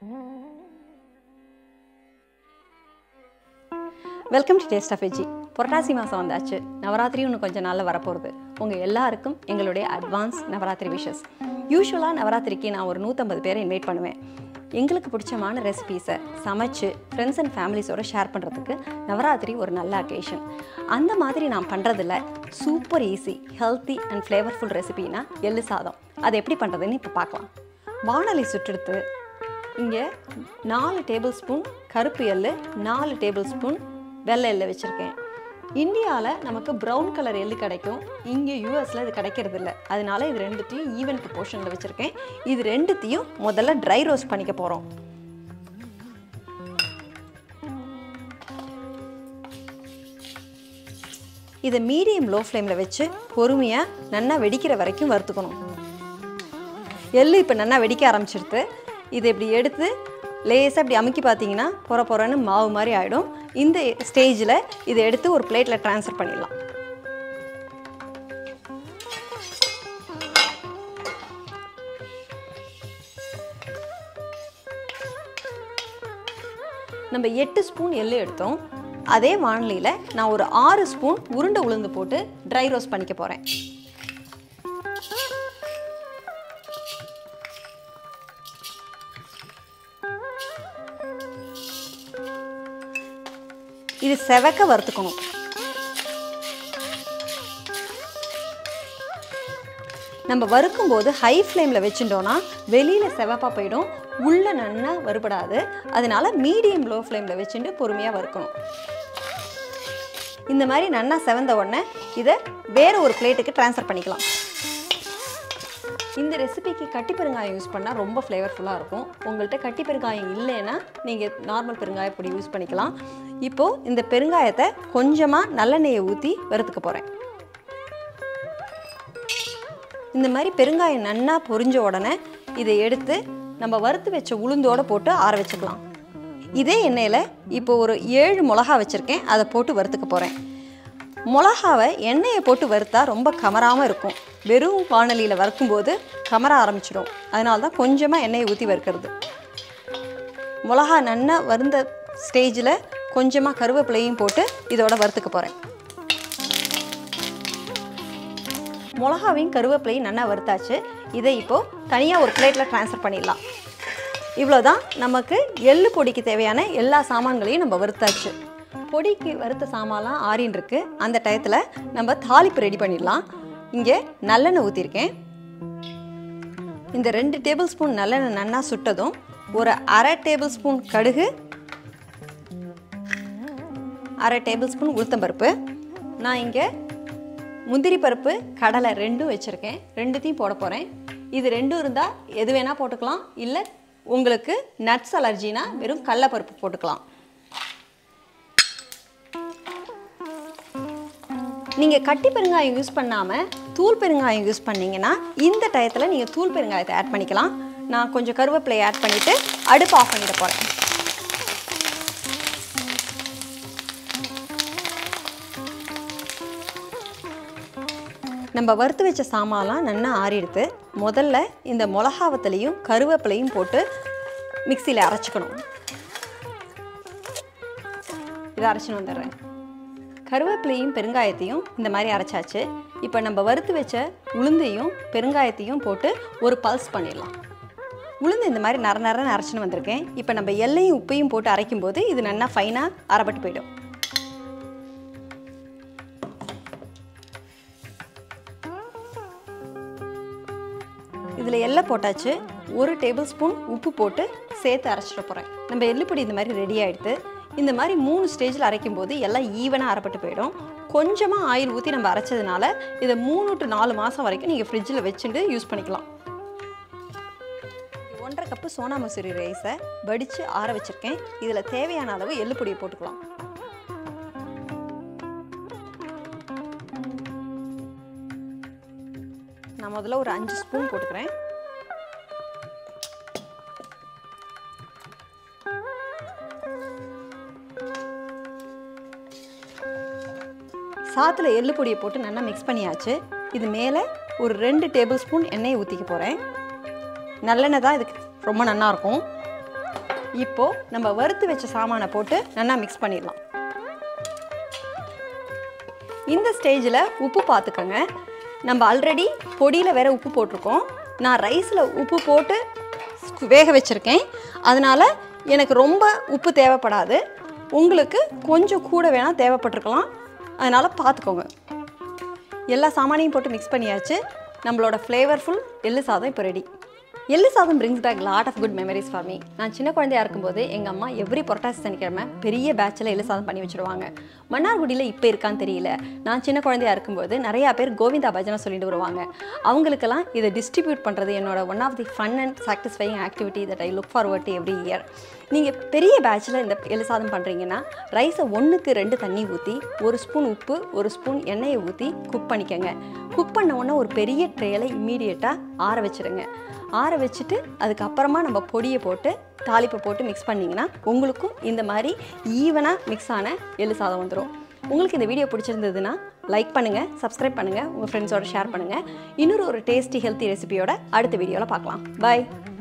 welcome to taste of veggie Purattasi மாதம் வந்தாச்சு நவராத்திரி இன்னும் கொஞ்சம் நாளில் வரப்போகுது உங்கள் எல்லாருக்கும் எங்களுடைய அட்வான்ஸ் நவராத்திரி விஷஸ் யூஸ்வலாக நவராத்திரிக்கு நான் ஒரு நூற்றம்பது பேரை இன்வைட் பண்ணுவேன் எங்களுக்கு பிடிச்சமான ரெசிபீஸை சமைச்சு ஃப்ரெண்ட்ஸ் அண்ட் ஃபேமிலிஸோட ஷேர் பண்ணுறதுக்கு நவராத்திரி ஒரு நல்ல அக்கேஷன் அந்த மாதிரி நான் பண்ணுறதில்ல super easy healthy and flavourful ரெசிபினா எள்ளு சாதம் அது எப்படி பண்ணுறதுன்னு இப்போ பார்க்கலாம் வானொலி சுற்றெடுத்து இங்கே நாலு டேபிள் ஸ்பூன் கருப்பு எள்ளு நாலு டேபிள் ஸ்பூன் வெள்ளை எள்ளு வச்சுருக்கேன் இந்தியாவில் நமக்கு ப்ரௌன் கலர் எள்ளு கிடைக்கும் இங்கே யூஎஸில் இது கிடைக்கிறது இல்லை அதனால இது ரெண்டுத்தையும் ஈவன் ப்ரொபோர்ஷனில் வச்சுருக்கேன் இது ரெண்டுத்தையும் முதல்ல ட்ரை ரோஸ்ட் பண்ணிக்க போகிறோம் இதை மீடியம் லோ ஃப்ளேமில் வச்சு பொறுமையாக நல்லா வெடிக்கிற வரைக்கும் வறுத்துக்கணும் எள்ளு இப்போ நல்லா வெடிக்க ஆரம்பிச்சிருது இதை இப்படி எடுத்து லேசாக இப்படி அமுக்கி பார்த்தீங்கன்னா பொற பொறன்னு மாவு மாதிரி ஆகிடும் இந்த ஸ்டேஜில் இதை எடுத்து ஒரு பிளேட்டில் ட்ரான்ஸ்ஃபர் பண்ணிடலாம் நம்ம எட்டு ஸ்பூன் எள்ளு எடுத்தோம் அதே வானிலையில் நான் ஒரு ஆறு ஸ்பூன் உருண்டை உளுந்து போட்டு ட்ரை ரோஸ்ட் பண்ணிக்க போகிறேன் இது செவக்க வறுத்துக்கணும் நம்ம வறுக்கும் போது ஹை ஃப்ளேமில் வச்சுட்டோன்னா வெளியில் செவப்பாக போயிடும் உள்ளே நன்னா வறுபடாது அதனால மீடியம் லோ ஃப்ளேமில் வச்சுட்டு பொறுமையாக வறுக்கணும் இந்த மாதிரி நன்னா செவந்த உடனே இதை வேறு ஒரு பிளேட்டுக்கு ட்ரான்ஸ்ஃபர் பண்ணிக்கலாம் இந்த ரெசிபிக்கு கட்டி பெருங்காயம் யூஸ் பண்ணால் ரொம்ப ஃப்ளேவர்ஃபுல்லாக இருக்கும் உங்கள்கிட்ட கட்டி பெருங்காயம் இல்லைன்னா நீங்கள் நார்மல் பெருங்காய பொடி யூஸ் பண்ணிக்கலாம் இப்போது இந்த பெருங்காயத்தை கொஞ்சமாக நல்லெண்ணெயை ஊற்றி வறுத்துக்க போகிறேன் இந்த மாதிரி பெருங்காயம் நன்னா பொரிஞ்ச உடனே இதை எடுத்து நம்ம வறுத்து வச்ச உளுந்தோடு போட்டு ஆற வச்சுக்கலாம் இதே எண்ணெயில் இப்போ ஒரு ஏழு மிளகா வச்சுருக்கேன் அதை போட்டு வறுத்துக்க போகிறேன் மிளகாவை எண்ணெயை போட்டு வறுத்தா ரொம்ப கமராமல் இருக்கும் வெறும் வானலியில் வறுக்கும்போது கமர ஆரம்பிச்சிடும் அதனால தான் கொஞ்சமாக எண்ணெயை ஊற்றி வறுக்கிறது மிளகா நன்னா வருந்த ஸ்டேஜில் கொஞ்சமாக கருவேப்பிலையும் போட்டு இதோட வறுத்துக்க போகிறேன் மிளகாவையும் கருவேப்பிலையும் நல்லா வறுத்தாச்சு இதை இப்போது தனியாக ஒரு பிளேட்டில் ட்ரான்ஸ்ஃபர் பண்ணிடலாம் இவ்வளோதான் நமக்கு எள்ளு பொடிக்கு தேவையான எல்லா சாமான்களையும் நம்ம வறுத்தாச்சு பொடிக்கு வறுத்த சாமான்லாம் ஆறின்னு இருக்கு அந்த டயத்தில் நம்ம தாளிப்பு ரெடி பண்ணிடலாம் இங்கே நல்லெண்ணெய் ஊற்றிருக்கேன் இந்த ரெண்டு டேபிள் ஸ்பூன் நல்லெண்ணெய் நன்னா சுட்டதும் ஒரு அரை டேபிள் ஸ்பூன் கடுகு அரை டேபிள் ஸ்பூன் உளுத்தம்பருப்பு நான் இங்கே முந்திரி பருப்பு கடலை ரெண்டும் வச்சுருக்கேன் ரெண்டுத்தையும் போட போகிறேன் இது ரெண்டும் இருந்தால் எது வேணால் போட்டுக்கலாம் இல்லை உங்களுக்கு நட்ஸ் அலர்ஜினா வெறும் கடலப்பருப்பு போட்டுக்கலாம் நீங்கள் கட்டி பெருங்காயம் யூஸ் பண்ணாமல் தூள் பெருங்காயம் யூஸ் பண்ணீங்கன்னா இந்த டயத்தில் நீங்கள் தூள் பெருங்காயத்தை ஆட் பண்ணிக்கலாம் நான் கொஞ்சம் கருவேப்பிலை ஆட் பண்ணிவிட்டு அடுப்பு ஆஃப் பண்ணிட போகிறேன் நம்ம வறுத்து வச்ச சாமான்லாம் நல்லா ஆறிடுத்து முதல்ல இந்த மிளகாவத்துலேயும் கருவேப்பிலையும் போட்டு மிக்சியில் அரைச்சிக்கணும் இதை அரைச்சின்னு வந்துடுறேன் கருவேப்பிலையும் பெருங்காயத்தையும் இந்த மாதிரி அரைச்சாச்சு இப்போ நம்ம வறுத்து வச்ச உளுந்தையும் பெருங்காயத்தையும் போட்டு ஒரு பல்ஸ் பண்ணிடலாம் உளுந்து இந்த மாதிரி நர நரன்னு அரைச்சின்னு வந்திருக்கேன் இப்போ நம்ம எல்லையும் உப்பையும் போட்டு அரைக்கும்போது இது நல்லா ஃபைனாக அரைப்பட்டு போயிடும் இதில் எல்லை போட்டாச்சு ஒரு டேபிள் ஸ்பூன் உப்பு போட்டு சேர்த்து அரைச்சிட போகிறேன் நம்ம எள்ளுப்பொடி இந்த மாதிரி ரெடி ஆகிடுது இந்த மாதிரி மூணு ஸ்டேஜில் அரைக்கும் போது எல்லாம் ஈவனாக அரைப்பட்டு போயிடும் கொஞ்சமாக ஆயில் ஊற்றி நம்ம அரைச்சதுனால இதை மூணு டு நாலு மாதம் வரைக்கும் நீங்கள் ஃப்ரிட்ஜில் வச்சுட்டு யூஸ் பண்ணிக்கலாம் ஒன்றரை கப்பு சோனா மசூரி ரைஸை வடித்து ஆற வச்சுருக்கேன் இதில் தேவையான அளவு எள்ளுப்பொடியை போட்டுக்கலாம் நான் முதல்ல ஒரு அஞ்சு ஸ்பூன் போட்டுக்கிறேன் சாத்தில் எள்ளு பொடியை போட்டு நல்லா மிக்ஸ் பண்ணியாச்சு இது மேலே ஒரு ரெண்டு டேபிள் ஸ்பூன் எண்ணெயை ஊற்றிக்க போகிறேன் நல்லெண்ணெய் தான் இதுக்கு ரொம்ப நல்லா இருக்கும் இப்போது நம்ம வறுத்து வச்ச சாமானை போட்டு நல்லா மிக்ஸ் பண்ணிடலாம் இந்த ஸ்டேஜில் உப்பு பார்த்துக்கோங்க நம்ம ஆல்ரெடி பொடியில் வேற உப்பு போட்டிருக்கோம் நான் ரைஸில் உப்பு போட்டு ஸ்கு- வேக வச்சுருக்கேன் அதனால் எனக்கு ரொம்ப உப்பு தேவைப்படாது உங்களுக்கு கொஞ்சம் கூட வேணால் தேவைப்பட்டிருக்கலாம் அதனால் பார்த்துக்கோங்க எல்லா சாமானையும் போட்டு மிக்ஸ் பண்ணியாச்சு நம்மளோட ஃப்ளேவர்ஃபுல் எள்ளு சாதம் இப்போ ரெடி எள்ளு சாதம் brings back lot of good memories for me நான் சின்ன குழந்தையா இருக்கும்போது எங்கள் அம்மா எவ்ரி புரட்டாசி சனிக்கிழமை பெரிய பேட்சில் எள்ளு சாதம் பண்ணி வச்சுருவாங்க மன்னார்குடியில் இப்போ இருக்கான்னு தெரியல நான் சின்ன குழந்தையா இருக்கும்போது நிறையா பேர் கோவிந்தா பஜனை சொல்லிட்டு வருவாங்க அவங்களுக்கெல்லாம் இதை டிஸ்ட்ரிபியூட் பண்ணுறது என்னோட one of the fun and satisfying activity that I look forward to every year நீங்கள் பெரிய பேட்சில் இந்த எள்ளு சாதம் பண்ணுறீங்கன்னா ரைஸை ஒன்றுக்கு ரெண்டு தண்ணி ஊற்றி ஒரு ஸ்பூன் உப்பு ஒரு ஸ்பூன் எண்ணெயை ஊற்றி குக் பண்ணிக்கோங்க குக் பண்ண உடனே ஒரு பெரிய ட்ரேயில் இம்மீடியட்டாக ஆற வச்சுருங்க ஆற வச்சுட்டு அதுக்கப்புறமா நம்ம பொடியை போட்டு தாளிப்பை போட்டு மிக்ஸ் பண்ணிங்கன்னா உங்களுக்கும் இந்த மாதிரி ஈவனாக மிக்ஸ் ஆன எள்ளு சாதம் வந்துடும் உங்களுக்கு இந்த வீடியோ பிடிச்சிருந்ததுன்னா லைக் பண்ணுங்கள் சப்ஸ்கிரைப் பண்ணுங்கள் உங்கள் ஃப்ரெண்ட்ஸோட ஷேர் பண்ணுங்கள் இன்னொரு ஒரு டேஸ்டி ஹெல்த்தி ரெசிபியோட அடுத்த வீடியோவில் பார்க்கலாம் பை